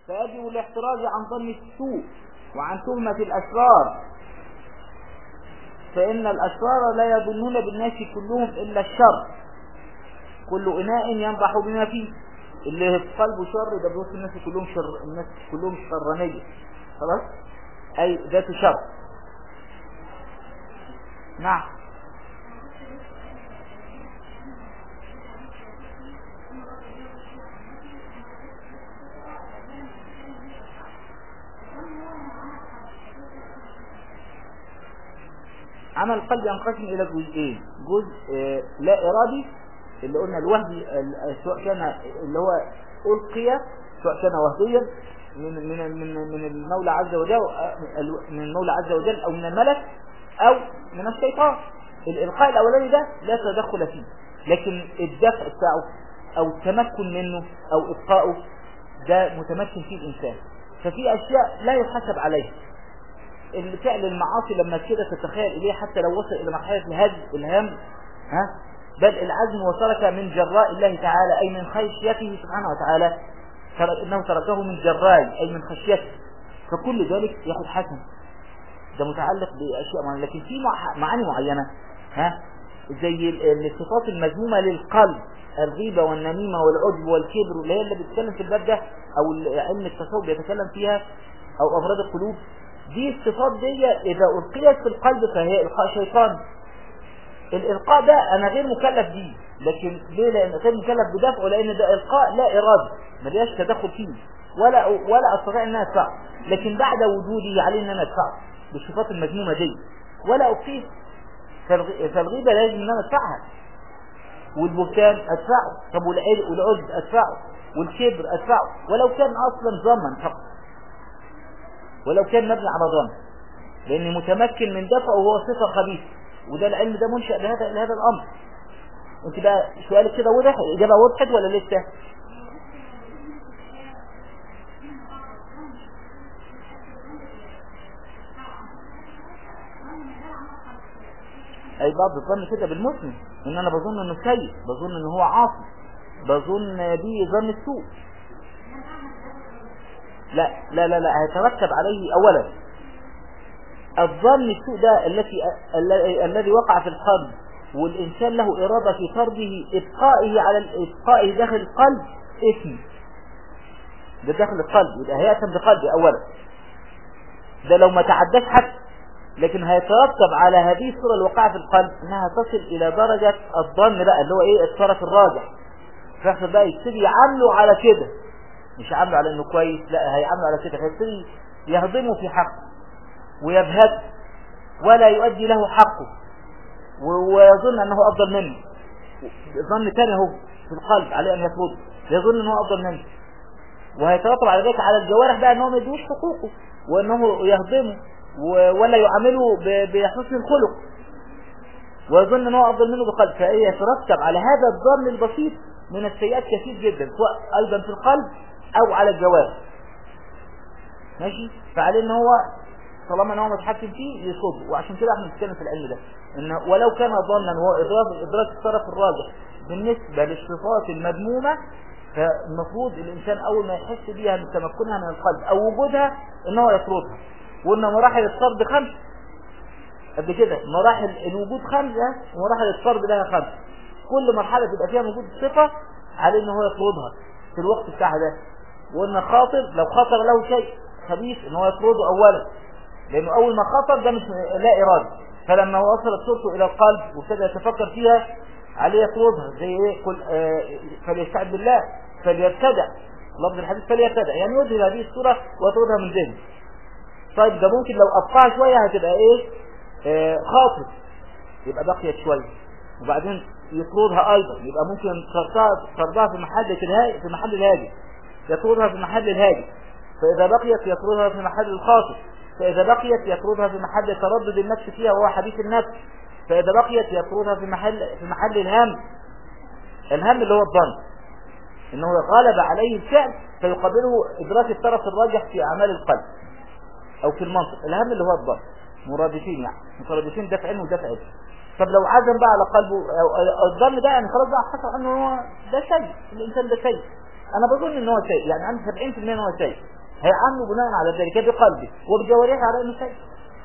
فيجب الاحتراز عن ظن السوء وعن تهمة الأشرار فإن الأشرار لا يظنون بالناس كلهم إلا الشر كل إناء ينضح بما فيه اللي في قلبه شر ده بيوصل الناس كلهم شر الناس كلهم شرانية خلاص أي ذات شر نعم عمل القلب ينقسم إلى جزئين جزء آه، لا إرادي اللي قلنا الوهدي ال- سواء كان اللي هو ألقي سواء كان وهديا من من من من المولى عز وجل آه، من المولى عز وجل أو من الملك أو من الشيطان الإلقاء الأولاني ده لا تدخل فيه لكن الدفع بتاعه أو التمكن منه أو إبقاؤه ده متمكن فيه الإنسان ففي أشياء لا يحاسب عليها الفعل المعاصي لما كده تتخيل إليه حتى لو وصل إلى مرحلة الهدم الهم ها بل العزم وترك من جراء الله تعالى أي من خشيته سبحانه وتعالى ترك إنه تركه من جراء أي من خشيته فكل ذلك ياخد حسن ده متعلق بأشياء معينة لكن في مع- معاني معينة ها زي ال- الصفات المذمومة للقلب الغيبة والنميمة والعجب والكبر اللي هي اللي بتتكلم في الباب ده أو ال- علم التصوف بيتكلم فيها أو أمراض القلوب دي الصفات دي إذا ألقيت في القلب فهي إلقاء شيطان الإلقاء ده أنا غير مكلف بيه لكن ليه لأن غير مكلف بدفعه لأن ده إلقاء لا إرادة ملياش تدخل فيه ولا ولا أستطيع أن أنا أدفعه لكن بعد وجودي علي أن أنا أدفعه بالصفات المذمومة دي ولا أبقيه فالغ- فالغيبة لازم أن أنا أدفعها والبهتان أدفعه طب والعجب والعجب أدفعه والكبر أدفعه ولو كان أصلا ظنا فقط ولو كان مبني على ظن لأن متمكن من دفعه وهو صفة خبيثة وده العلم ده منشأ لهذا لهذا الأمر انت بقى سؤالك كده وضح الإجابة وضحت ولا لسه اي بعض الظن كده بالمسلم ان انا بظن انه سيء بظن ان هو عاصي بظن دي ظن السوء لا لا لا لا هيترتب عليه اولا الظن السوء ده التي ال- الذي وقع في القلب والإنسان له إرادة في طرده إبقائه على ال- إبقائه داخل القلب اسم ده داخل القلب يبقى هيأتم بقلبه أولا ده لو ما تعداش حتى لكن هيترتب على هذه الصورة الواقعة في القلب انها تصل الى درجة الظن بقى اللي هو ايه الطرف الراجح فيحصل بقى يبتدي يعامله على كده مش يعامله على انه كويس لا هيعامله على كده فيبتدي يهضمه في حقه ويبهته ولا يؤدي له حقه و- ويظن انه افضل منه ظن تاني اهو في القلب عليه ان يطرده يظن انه افضل منه وهيترتب على ذلك على الجوارح بقى انه ما يدوش حقوقه وانه يهضمه و- ولا يعامله ب- بحسن الخلق ويظن انه افضل منه بقلب فهي يترتب على هذا الظن البسيط من السيئات كثير جدا سواء ايضا في القلب او على الجوارح ماشي فعليه ان هو طالما ان هو متحكم فيه يصده وعشان كده احنا بنتكلم في العلم ده ان ولو كان ظنا وهو ادراك ادراك الطرف الراجح بالنسبه للصفات المذمومه فالمفروض الانسان اول ما يحس بيها من تمكنها من القلب او وجودها ان هو يطردها وان مراحل الطرد خمس قبل كده مراحل الوجود خمسه ومراحل الطرد لها خمسه كل مرحله تبقى فيها وجود صفه عليه ان هو يطردها في الوقت بتاعها ده وان خاطر لو خطر له شيء خبيث ان هو يطرده اولا لانه اول ما خطر ده مش لا اراده فلما وصلت صورته الى القلب وابتدى يتفكر فيها عليه يطردها زي ايه قل آه فليستعد بالله فليبتدع لفظ الحديث فليبتدع يعني يذهب هذه الصوره ويطردها من ذهنه طيب ده ممكن لو قطعها شويه هتبقى ايه آه خاطر يبقى بقيت شويه وبعدين يطردها ايضا يبقى ممكن طردها طردها في محل الهادي في محل الهادي يطردها في محل الهادي فاذا بقيت يطردها في محل الخاطر فإذا بقيت يطردها في محل تردد النفس فيها وهو حديث النفس فإذا بقيت يطردها في محل في محل الهم الهم اللي هو الظن انه غلب عليه الفعل فيقابله ادراك الطرف الراجح في اعمال القلب او في المنطق الهم اللي هو الظن مرادفين يعني مترادفين دفع علم ودفع علم طب لو عزم بقى على قلبه أو الظن ده يعني خلاص بقى حصل انه هو ده شيء الانسان ده شيء انا بظن ان هو شيء يعني عندي 70% ان هو شيء هيعمل بناء على ذلك بقلبه وبجوارحه على انه سيء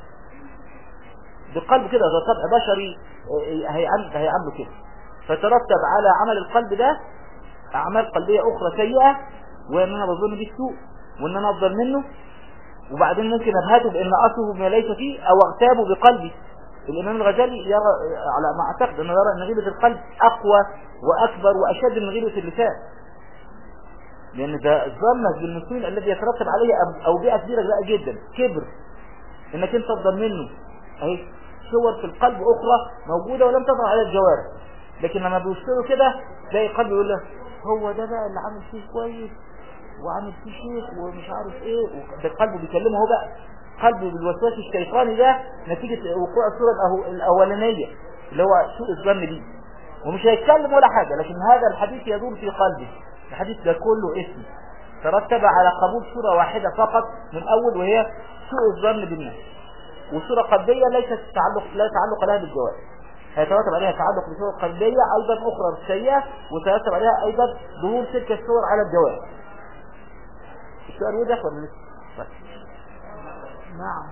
بقلب كده ده طبع بشري هيعمل هيعمله كده فترتب على عمل القلب ده اعمال قلبيه اخرى سيئه وان انا بظن بيه السوء وان انا افضل منه وبعدين ممكن ابهته بان اصله ما ليس فيه او اغتابه بقلبي الامام الغزالي يرى على ما اعتقد انه يرى ان غيبه القلب اقوى واكبر واشد من غيبه اللسان لان ده الظن بالمسلمين الذي يترتب عليه اوبئه كبيره بقى جدا كبر انك انت تفضل منه اهي صور في القلب اخرى موجوده ولم تظهر على الجوارح لكن لما بيوصلوا كده تلاقي القلب يقول له هو ده بقى اللي عامل فيه كويس وعامل فيه شيخ ومش عارف ايه ده القلب بيكلمه هو بقى قلب بالوسواس الشيطاني ده نتيجة وقوع الصورة الأولانية اللي هو سوء الظن دي ومش هيتكلم ولا حاجة لكن هذا الحديث يدور في قلبه الحديث ده كله اسم ترتب على قبول صورة واحدة فقط من أول وهي سوء الظن بالناس وصورة قلبية ليست تعلق لا تعلق لها بالجواب هيترتب عليها تعلق بصورة قلبية أيضا أخرى سيئة وسيترتب عليها أيضا ظهور تلك الصور على الجواب السؤال واضح ولا لسه؟ نعم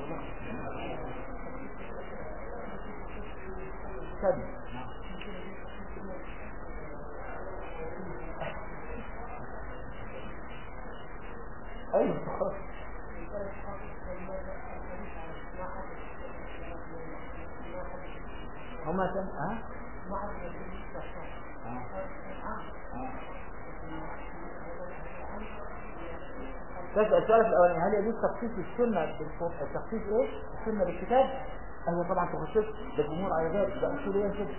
سبب ايوه خلاص هما كم ها تسأل السؤال الأولاني هل يجوز تخصيص السنة تخصيص إيه؟ السنة بالكتاب؟ أيوة طبعا تخصيص ده الجمهور على ذلك ده أصوليا كده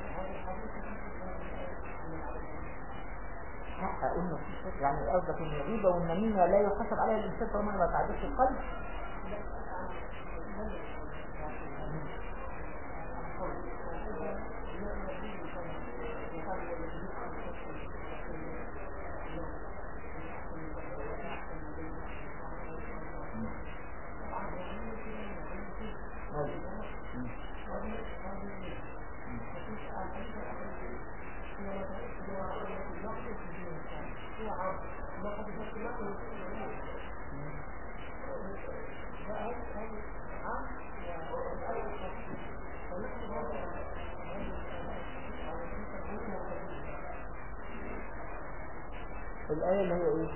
لا إنه يعني قصدك إن الغيبة والنميمة لا يحسب عليها الإنسان طالما ما تعديش القلب الآية اللي هي إيه؟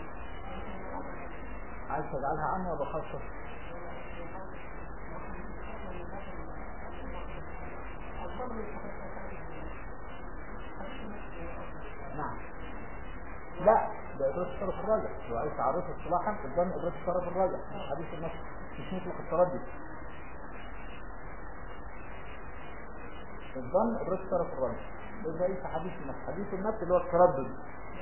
عايز تجعلها عنها بخاصة نعم لا ده إدراك الطرف الراجع لو عايز تعرفه اصطلاحا قدام إدراك الطرف الراجع حديث النص مش مطلق التردد الظن إدراك الطرف الراجع ده زي في حديث النفس حديث النفس اللي هو التردد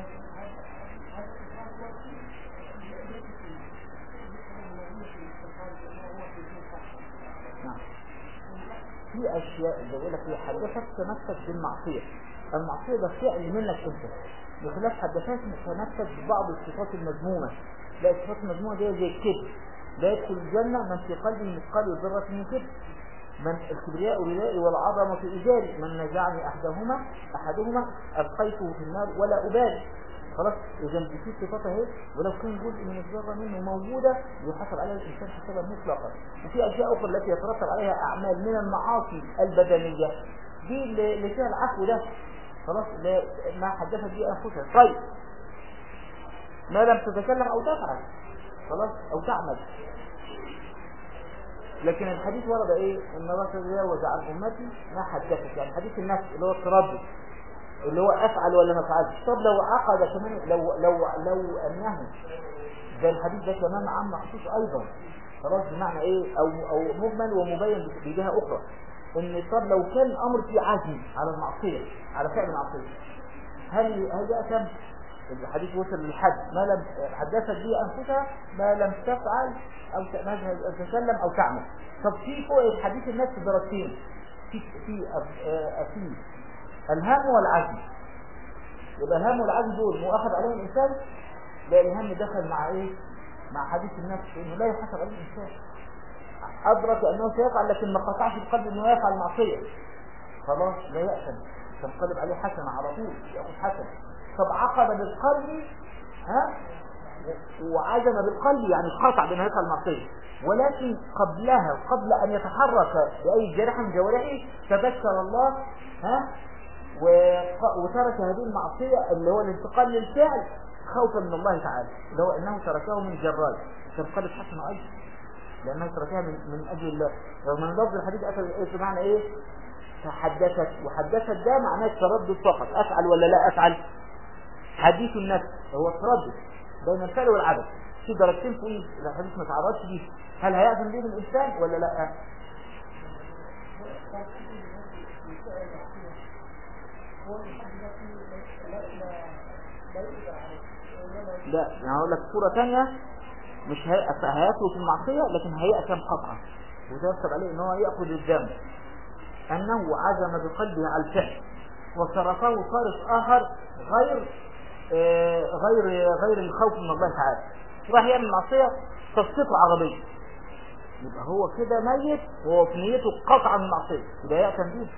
نعم في اشياء اللي بقول لك هي حدثت تمسك بالمعصيه المعصيه ده فعل منك انت بخلاف حدثات تمسك ببعض الصفات المذمومه لا الصفات المذمومه دي زي الكبر لا يدخل الجنه من في قلبه مثقال ذره من كبر من الكبرياء ردائي والعظمه ازاري من نزعني احدهما احدهما القيته في النار ولا ابالي خلاص اذا في صفات اهي ولو كان جزء من الذره منه موجوده يحاسب عليها الانسان حسابا مطلقا وفي اشياء اخرى التي يترتب عليها اعمال من المعاصي البدنيه دي اللي فيها العفو ده خلاص ما حدثت به انفسها طيب ما لم تتكلم او تفعل خلاص او تعمل لكن الحديث ورد ايه ان الله تجاوز عن امتي ما حدثت يعني حديث النفس اللي هو التردد اللي هو افعل ولا ما افعلش طب لو عقد كمان لو لو لو انه ده الحديث ده كمان عام مخصوص ايضا خلاص بمعنى ايه او او مجمل ومبين بجهه اخرى ان طب لو كان الامر فيه عزم على المعصيه على فعل المعصيه هل هل ده كم الحديث وصل للحد ما لم حدثت به انفسها ما لم تفعل او تتكلم او تعمل طب في فوق الحديث الناس درجتين في في في الهام والعزم يبقى الهام والعزم دول مؤاخذ عليهم الانسان لا الهام دخل مع ايه مع حديث النفس انه لا يحاسب عليه الانسان ادرك انه سيفعل لكن ما قطعش القلب انه يفعل معصيه خلاص لا يأثم تنقلب عليه حسنه على طول ياخذ حسنه طب عقد بالقلب ها وعزم بالقلب يعني قطع بأن يفعل المعصية ولكن قبلها قبل أن يتحرك بأي جارحة من جوارحه تذكر الله ها وترك هذه المعصية اللي هو الانتقال للفعل خوفا من الله تعالى اللي هو انه تركه من جراد فالقلب حسن ايضا لانه تركها من, من اجل الله رغم ان لفظ الحديث اتى ايه بمعنى ايه تحدثت وحدثت ده معناه التردد فقط افعل ولا لا افعل حديث النفس هو التردد بين الفعل والعدم في درجتين فوق الحديث ما تعرضش ليه هل هيأذن به الانسان ولا لا لا يعني هقول لك صورة ثانية مش هيأكل في المعصية لكن هيأكل قطعا وترتب عليه ان هو يأخذ الذنب انه عزم بقلبه على الفعل وصرفه صارف اخر غير آه غير غير الخوف من الله تعالى راح يعمل معصية تصفيته عربية يبقى هو كده ميت وهو في نيته قطعا من المعصية يبقى يأكل بيه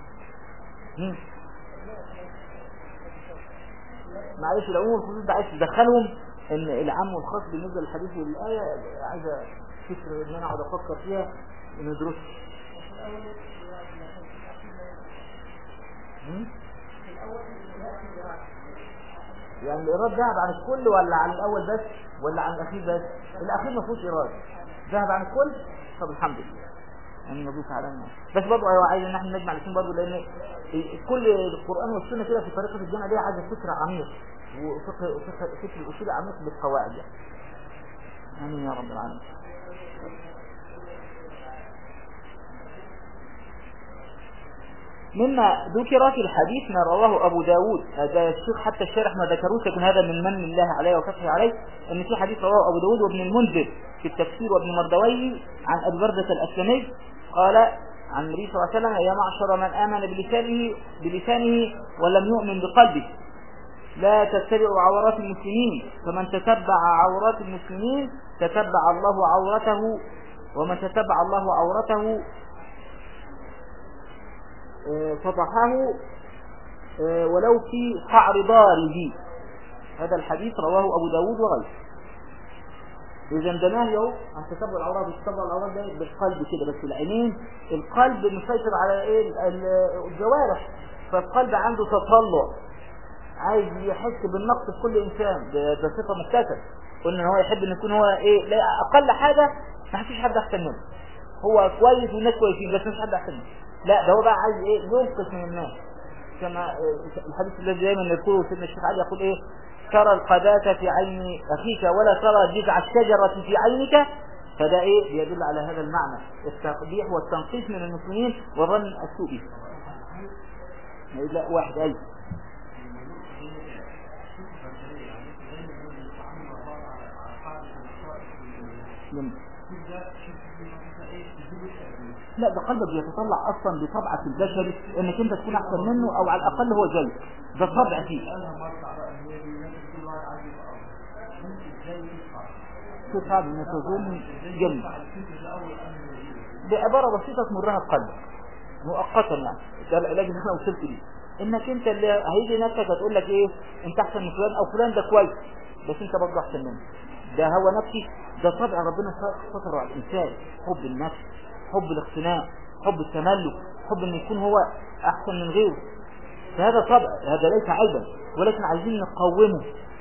معلش العموم والخصوص ده عايز تدخلهم ان العام والخاص بالنسبه للحديث والايه عايزه فكر ان انا اقعد افكر فيها وندرسها يعني الإيراد ذهب عن الكل ولا عن الأول بس ولا عن الأخير بس الأخير ما فيهوش إيراد ذهب عن الكل طب الحمد لله يعني نضيف على الناس بس برضه ايوه عايز ان احنا نجمع الاثنين برضه لان كل القران والسنه كده في طريقه الجمع دي عايزه فكر عميق وفقه فقه فكر الاصول عميق بالقواعد يعني امين يا رب العالمين مما ذكر في الحديث ما رواه أبو داود هذا الشيخ حتى الشارح ما ذكروش لكن هذا من من الله عليه وفتحه عليه أن في حديث رواه أبو داود وابن المنذر في التفسير وابن مردويه عن أبي بردة الأسلمي قال عن النبي صلى الله عليه وسلم يا معشر من آمن بلسانه بلسانه ولم يؤمن بقلبه لا تتبعوا عورات المسلمين فمن تتبع عورات المسلمين تتبع الله عورته ومن تتبع الله عورته فضحه ولو في قعر ضاره هذا الحديث رواه أبو داود وغيره إذا ده نهي اهو عن تتبع العورات تتبع العورات ده بالقلب كده بس العينين القلب مسيطر على ايه الجوارح فالقلب عنده تطلع عايز يحس بالنقص في كل انسان ده, ده صفه مكتسبه قلنا ان هو يحب ان يكون هو ايه لا اقل حاجه ما فيش حد احسن منه هو كويس والناس كويسين بس مش حد احسن منه لا ده هو بقى عايز ايه ينقص من الناس كما الحديث الذي دايما نذكره سيدنا الشيخ علي يقول ايه ترى القذاة في عين أخيك ولا ترى جذع الشجرة في عينك فده ايه بيدل على هذا المعنى التقبيح والتنقيص من المسلمين وظن السوء به لا واحد اي لا ده قلبك بيتطلع اصلا بطبعك البشري انك انت تكون احسن منه او على الاقل هو زيك ده طبع فيه كيف هذا ان تظن جنة بعبارة بسيطة تمرها بقلبك مؤقتا يعني ده العلاج اللي انا وصلت ليه انك انت اللي هيجي نفسك هتقول لك ايه انت احسن من فلان او فلان ده كويس بس انت برضه احسن منه ده هو نفسي ده طبع ربنا سطره على الانسان حب النفس حب الاقتناء حب التملك حب ان يكون هو احسن من غيره فهذا طبع هذا ليس عيبا ولكن عايزين نقومه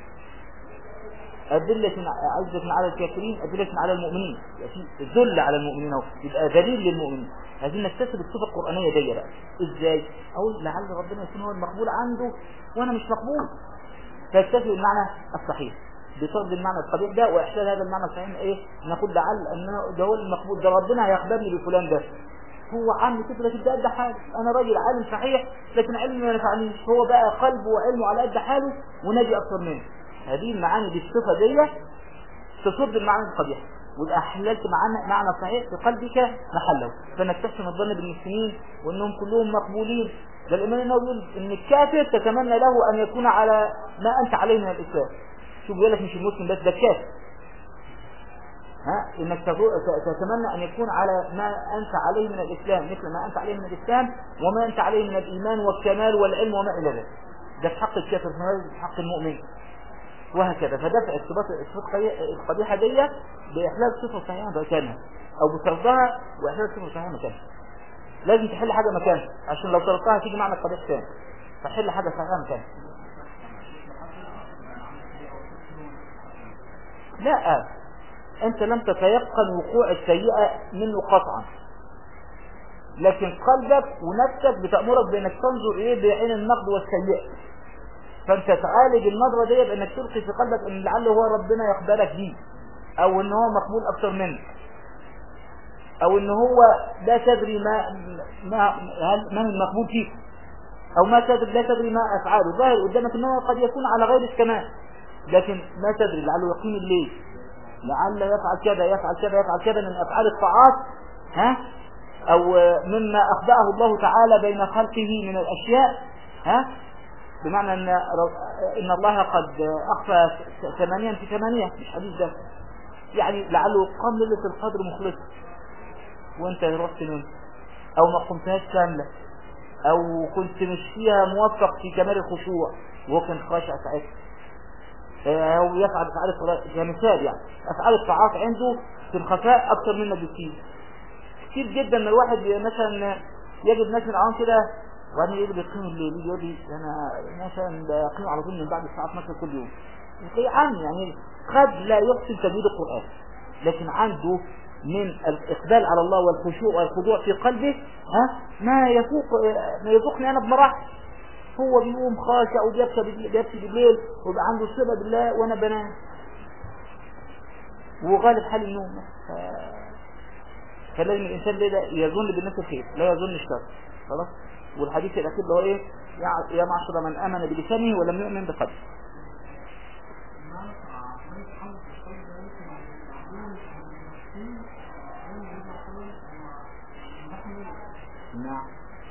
أدلة عزة على الكافرين أدلة على المؤمنين يعني ذل على المؤمنين أو يبقى دليل للمؤمنين عايزين نكتسب الصفة القرآنية دي بقى إزاي أقول لعل ربنا يكون هو المقبول عنده وأنا مش مقبول فاكتسب المعنى الصحيح بطرد المعنى القبيح ده وإحلال هذا المعنى الصحيح إيه نقول لعل أن ده هو المقبول ده ربنا هيقبلني بفلان ده هو عامل كده لكن ده قد حاله انا راجل عالم صحيح لكن علمي ما نفعنيش هو بقى قلبه وعلمه على قد حاله ونجي اكثر منه هذه المعاني دي الصفه دي تصد المعنى القبيح ويبقى حللت معنى معنى صحيح في قلبك محله فانك تحسن الظن بالمسلمين وانهم كلهم مقبولين ده الامام النووي بيقول ان الكافر تتمنى له ان يكون على ما انت عليه من الاسلام شوف بيقول لك مش المسلم بس ده الكافر ها انك تتمنى ان يكون على ما انت عليه من الاسلام مثل ما انت عليه من الاسلام وما انت عليه من الايمان والكمال والعلم وما الى ذلك ده في حق الكافر في حق المؤمن وهكذا فدفع الصفات الصفات القبيحة دي بإحلال صفة صحيحة مكانها أو بطردها وإحلال صفة صحيحة مكانها لازم تحل حاجة مكانها عشان لو طردتها تيجي معنى قبيح ثاني فحل حاجة صحيحة مكانها لا انت لم تتيقن وقوع السيئة منه قطعا لكن قلبك ونفسك بتأمرك بانك تنظر ايه بعين النقد والسيئة فانت تعالج النظرة دي بانك تلقي في قلبك ان لعله هو ربنا يقبلك بيه او ان هو مقبول اكتر منك او ان هو لا تدري ما ما هل ما المقبول فيك او ما تدري لا تدري ما افعاله ظاهر قدامك ان هو قد يكون على غير الكمال لكن ما تدري لعله يقيم الليل لعل يفعل كذا يفعل كذا يفعل كذا من افعال الطاعات ها او مما اخبأه الله تعالى بين خلقه من الاشياء ها بمعنى ان ان الله قد اخفى ثمانيا في ثمانية مش حديث ده يعني لعله قام ليلة القدر مخلص وانت رحت نمت او ما قمتهاش كاملة او كنت مش فيها موفق في كمال الخشوع وهو كان خاشع ساعتها او يفعل افعال الصلاة كمثال يعني افعال الطاعات عنده في الخفاء اكثر منا بكثير كتير جدا ان الواحد مثلا يجد ناس من العوام كده وبعدين يجي بيقيم الليل يجي يقول لي انا مثلا بقيم على طول من بعد الساعه 12 كل يوم تلاقيه عام يعني قد لا يحسن تجويد القران لكن عنده من الاقبال على الله والخشوع والخضوع في قلبه ها ما يفوق ما يفوقني انا بمراحل هو بيقوم خاشع وبيبكي بيبكي بالليل ويبقى عنده صله بالله وانا بنام وغالب حال النوم ف... فلازم الانسان ده يظن بالناس الخير لا يظن الشر خلاص والحديث الاخير اللي هو ايه يا معشر من امن بلسانه ولم يؤمن بقلبه نعم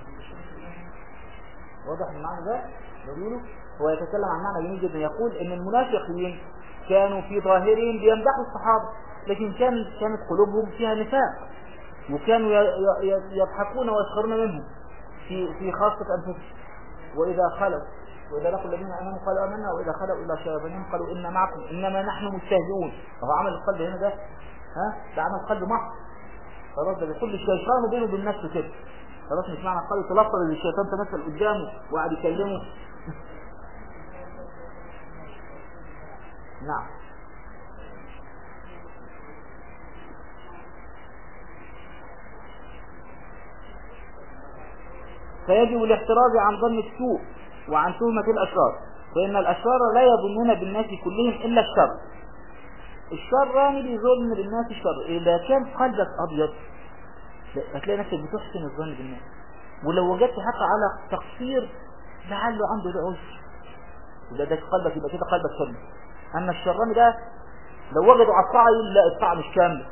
واضح المعنى ده بيقولوا هو يتكلم عن معنى جميل جدا يقول ان المنافقين كانوا في ظاهرهم بيمدحوا الصحابة لكن كان كانت قلوبهم فيها نفاق وكانوا يضحكون ويسخرون منهم في في خاصة أنفسهم وإذا خلوا وإذا لقوا الذين آمنوا قالوا آمنا وإذا خلوا إلى شياطينهم قالوا إنا معكم إنما نحن مستهزئون فهو عمل القلب هنا ده ها ده عمل قلب محض خلاص ده بيقول الشيطان بينه وبين نفسه كده خلاص مش معنى قال تلفظ ان الشيطان تمثل قدامه وقعد يكلمه نعم فيجب الاحتراز عن ظن السوء وعن تهمة الأشرار فإن الأشرار لا يظنون بالناس كلهم إلا الشر الشر يعني بيظن بالناس الشر إذا كان قلبك أبيض هتلاقي نفسك بتحسن الظن بالناس ولو وجدت حتى على تقصير لعله عنده ده عذر يبقى ده قلبك يبقى كده قلبك سليم اما الشراني ده لو وجدوا على الطاعه يقول لا الطاعه مش كامله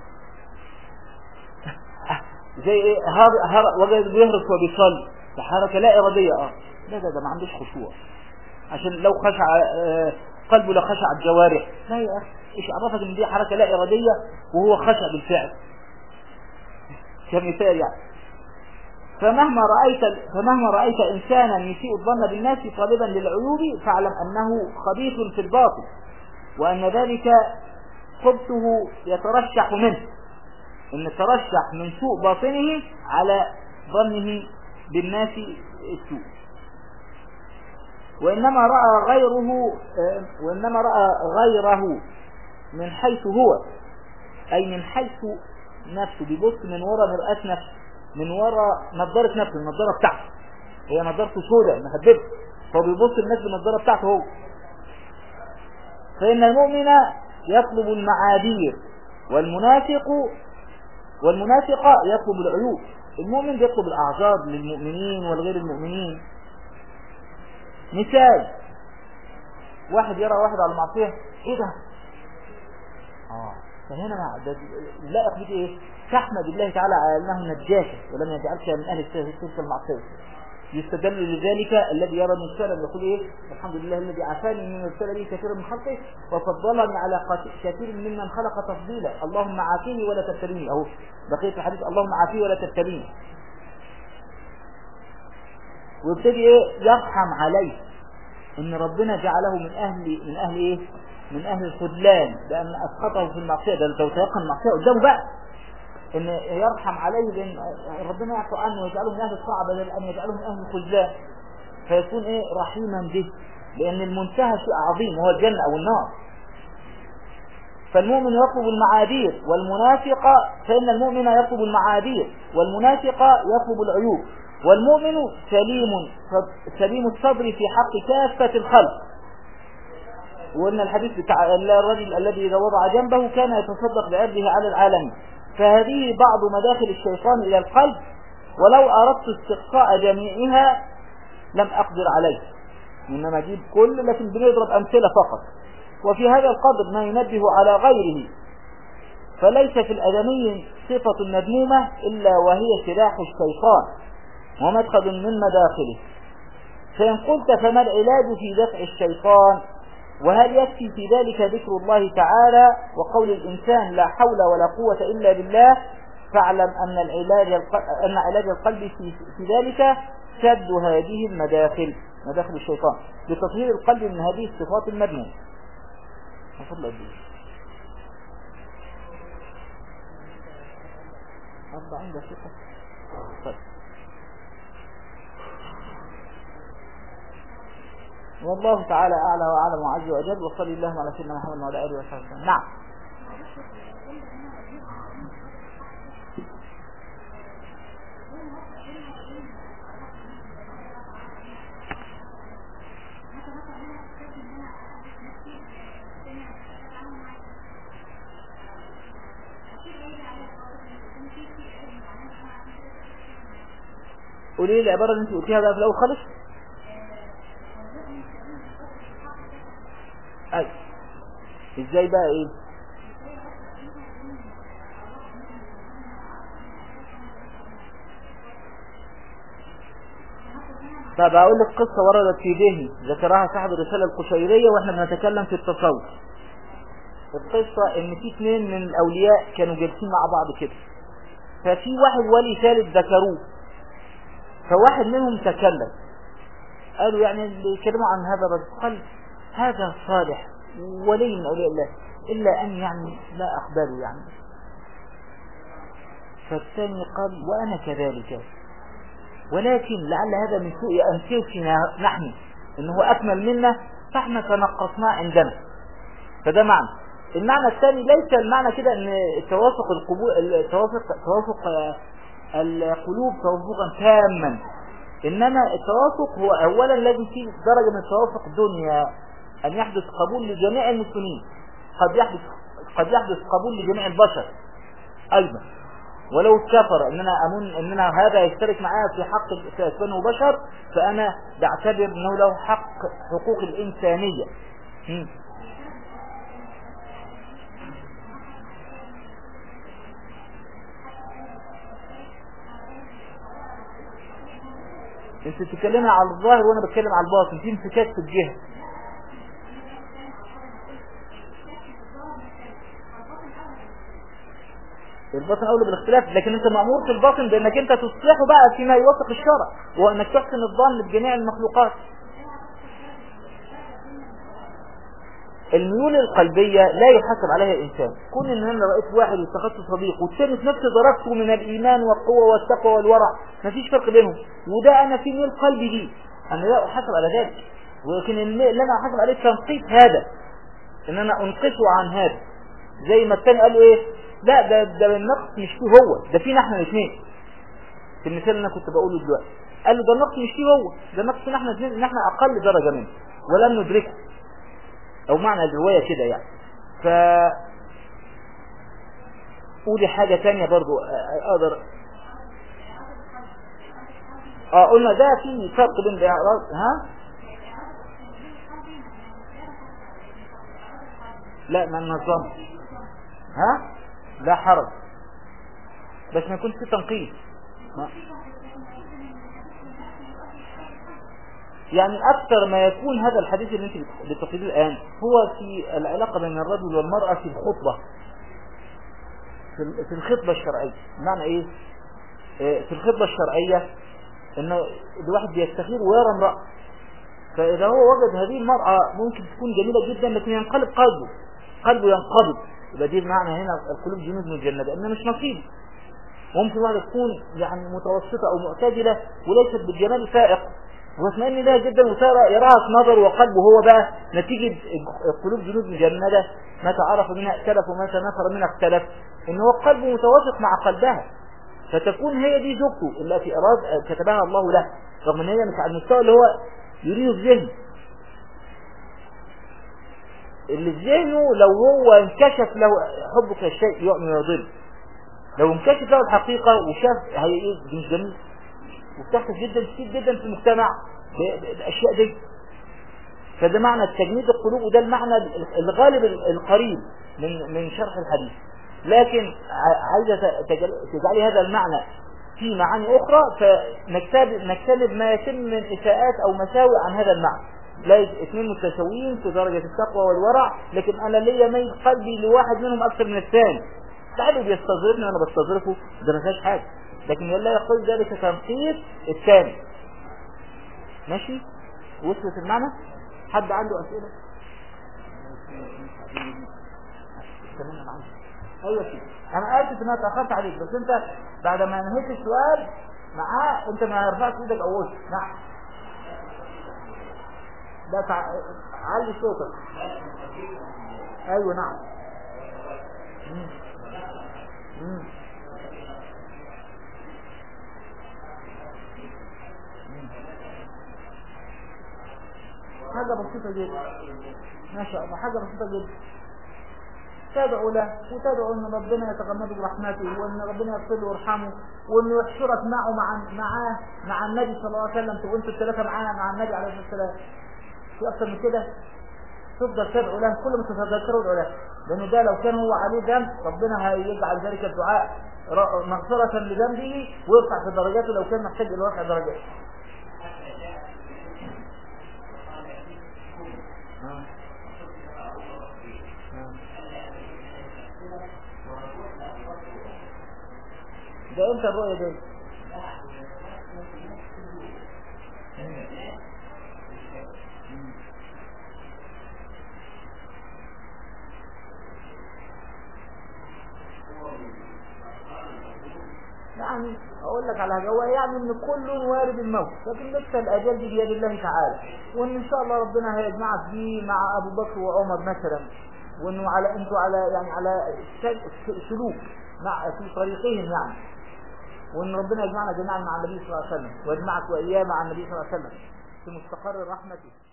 زي ايه هر هر وجد بيهرس وبيصلي ده حركه لا اراديه اه لا ده ده ما عندوش خشوع عشان لو خشع آه قلبه لخشع الجوارح لا يا اخي ايش عرفك ان دي حركه لا اراديه وهو خشع بالفعل كمثال يعني فمهما رأيت فمهما رأيت إنسانا يسيء الظن بالناس طالبا للعيوب فاعلم أنه خبيث في الباطل وأن ذلك خبثه يترشح منه إن ترشح من سوء باطنه على ظنه بالناس السوء وإنما رأى غيره وإنما رأى غيره من حيث هو أي من حيث نفسه بيبص من وراء مرآة نفسه من وراء نظارة نفسه النظارة بتاعته هي نظارته سوداء مهببة فهو بيبص الناس بالنظارة بتاعته هو فإن المؤمن يطلب المعاذير والمنافق والمنافق يطلب العيوب المؤمن بيطلب الأعذار للمؤمنين والغير المؤمنين مثال واحد يرى واحد على المعصية ايه ده اه فهنا ده اللائق بك ايه تحمد الله تعالى على انه نجاك ولم يجعلك من اهل تلك المعصيه يستدل لذلك الذي يرى من السلم يقول ايه الحمد لله الذي عافاني من ابتلى لي كثيرا من خلقه وفضلني على كثير ممن خلق تفضيلا اللهم عافيني ولا تبتليني اهو بقيه الحديث اللهم عافيني ولا تبتليني ويبتدي ايه يرحم عليه ان ربنا جعله من اهل من اهل ايه من أهل الخذلان لأن أسقطه في المعصية ده لو تيقن المعصية قدامه بقى إن يرحم عليه لأن ربنا يعفو عنه ويجعله من أهل الطاعة بدل أن يجعله من أهل الخذلان فيكون إيه رحيما به لأن المنتهى شيء عظيم وهو الجنة أو النار فالمؤمن يطلب المعاذير والمنافق فإن المؤمن يطلب المعاذير والمنافق يطلب العيوب والمؤمن سليم سليم الصدر في حق كافة الخلق وقلنا الحديث بتاع الرجل الذي إذا وضع جنبه كان يتصدق بعرضه على العالم فهذه بعض مداخل الشيطان إلى القلب ولو أردت استقصاء جميعها لم أقدر عليه إنما أجيب كل لكن بنضرب أمثلة فقط وفي هذا القدر ما ينبه على غيره فليس في الأدمي صفة مذمومة إلا وهي سلاح الشيطان ومدخل من مداخله فإن قلت فما العلاج في دفع الشيطان وهل يكفي في ذلك ذكر الله تعالى وقول الإنسان لا حول ولا قوة إلا بالله فاعلم أن العلاج أن علاج القلب في, في ذلك سد هذه المداخل مداخل الشيطان لتطهير القلب من هذه الصفات المذمومة فضل قد ايه أربعين دقيقة طيب والله تعالى أعلى وأعلم وعز وأجل وصلي اللهم على سيدنا محمد وعلى آله وصحبه وسلم نعم قولي لي العبارة اللي انت قلتيها بقى في الأول خالص أي ازاي بقى ايه طب اقول لك قصة وردت في ذهني ذكرها صاحب الرسالة القشيرية واحنا بنتكلم في التصوف القصة ان في اثنين من الاولياء كانوا جالسين مع بعض كده ففي واحد ولي ثالث ذكروه فواحد منهم تكلم قالوا يعني اللي كلموا عن هذا الرجل قال هذا صالح ولي من أولياء الله إلا أن يعني لا أقبله يعني فالثاني قال وأنا كذلك ولكن لعل هذا من سوء أنفسنا نحن إنه أكمل منا فاحنا تنقصناه عندنا فده معنى المعنى الثاني ليس المعنى كده ان التوافق القبول التوافق توافق القلوب توافقا تاما انما التوافق هو اولا الذي فيه درجة من التوافق دنيا ان يحدث قبول لجميع المسلمين قد يحدث قد يحدث قبول لجميع البشر ايضا ولو كفر ان انا امن ان انا هذا يشترك معايا في حق كونه بشر فانا بعتبر انه له حق حقوق الانسانية م. انت بتتكلمي على الظاهر وانا بتكلم على الباطن في انفكاك في الجهة الباطن اولى بالاختلاف لكن انت مأمور في الباطن بانك انت تصلحه بقى فيما يوافق الشرع وانك تحسن الظن بجميع المخلوقات الميول القلبية لا يحاسب عليها الإنسان كل إن أنا رأيت واحد واتخذت صديق والثاني في نفس درجته من الإيمان والقوة والتقوى والورع مفيش فرق بينهم وده أنا في ميول قلبي دي أنا لا أحاسب على ذلك ولكن اللي أنا أحاسب عليه تنقيط هذا إن أنا أنقصه عن هذا زي ما الثاني قال له إيه لا ده ده النقص مش فيه هو ده فينا احنا الاثنين في المثال اللي أنا كنت بقوله دلوقتي قال له ده النقص مش فيه هو ده النقص فينا احنا الاثنين ان احنا أقل درجة منه ولم ندركه او معنى الرواية كده يعني ف قولي حاجة تانية برضو اقدر اه قلنا ده في فرق بين الاعراض ها لا ما النظام ها لا حرج بس ما يكونش في تنقيص يعني أكثر ما يكون هذا الحديث اللي أنت بتقيده الآن هو في العلاقة بين الرجل والمرأة في الخطبة في الخطبة الشرعية معنى إيه في الخطبة الشرعية إنه الواحد بيستخير ويرى امرأة فإذا هو وجد هذه المرأة ممكن تكون جميلة جدا لكن ينقلب قلبه قلبه ينقبض يبقى دي معنى هنا القلوب جنود مجندة إنها مش نصيب ممكن واحدة تكون يعني متوسطة أو معتدلة وليست بالجمال فائق ويطمئن لها جدا وترى يراها في نظر وقلبه هو بقى نتيجة القلوب جنود مجندة ما تعرف منها اختلف وما تنفر منها اختلف ان هو قلبه متوافق مع قلبها فتكون هي دي زوجته التي اراد كتبها الله له رغم ان هي مش على المستوى اللي هو يريده في ذهنه اللي في ذهنه لو هو انكشف له حبك الشيء يؤمن ويضل لو انكشف له الحقيقة وشاف هي ايه دي مش جميل وبتحصل جدا كتير جدا في المجتمع بالاشياء دي فده معنى تجميد القلوب وده المعنى الغالب القريب من من شرح الحديث لكن عايزة تجعلي هذا المعنى في معاني أخرى فنجتنب ما يتم من إساءات أو مساوئ عن هذا المعنى لا اثنين متساويين في درجة التقوى والورع لكن أنا ليا ميل قلبي لواحد منهم أكثر من الثاني تعالوا بيستظرفني وأنا بستظرفه ده ما فيهاش حاجة لكن لا يقول ذلك تنقيص الثاني ماشي وصلت المعنى حد عنده أسئلة تمام معاك ايوه كده انا اسف ان انا اتاخرت عليك بس انت بعد ما نهيت السؤال معاه انت ما رفعت ايدك اول نعم ده تع... علي صوتك ايوه نعم مم. مم. حاجة بسيطة جدا ما شاء الله حاجة بسيطة جدا تدعو له وتدعو ان ربنا يتغمده برحمته وان ربنا يغفر له ويرحمه وانه يحشرك معه مع معاه مع النبي صلى الله عليه وسلم تبقوا انتوا الثلاثه معاه مع النبي عليه الصلاه والسلام في اكثر من كده تفضل تدعو له كل ما تتذكره ادعو له لان ده لو كان هو عليه ذنب ربنا هيجعل ذلك الدعاء مغفرة لذنبه ويرفع في درجاته لو كان محتاج الى رفع درجاته ده امتى الرؤية دي يعني اقول لك على حاجه هو يعني ان كل وارد الموت لكن لسه الاجال دي بيد الله تعالى وان ان شاء الله ربنا هيجمعك بيه مع ابو بكر وعمر مثلا وانه على انتوا على يعني على سلوك مع في طريقهم يعني وان ربنا يجمعنا جميعا مع النبي صلى الله عليه وسلم ويجمعك واياه مع النبي صلى الله عليه وسلم في مستقر رحمته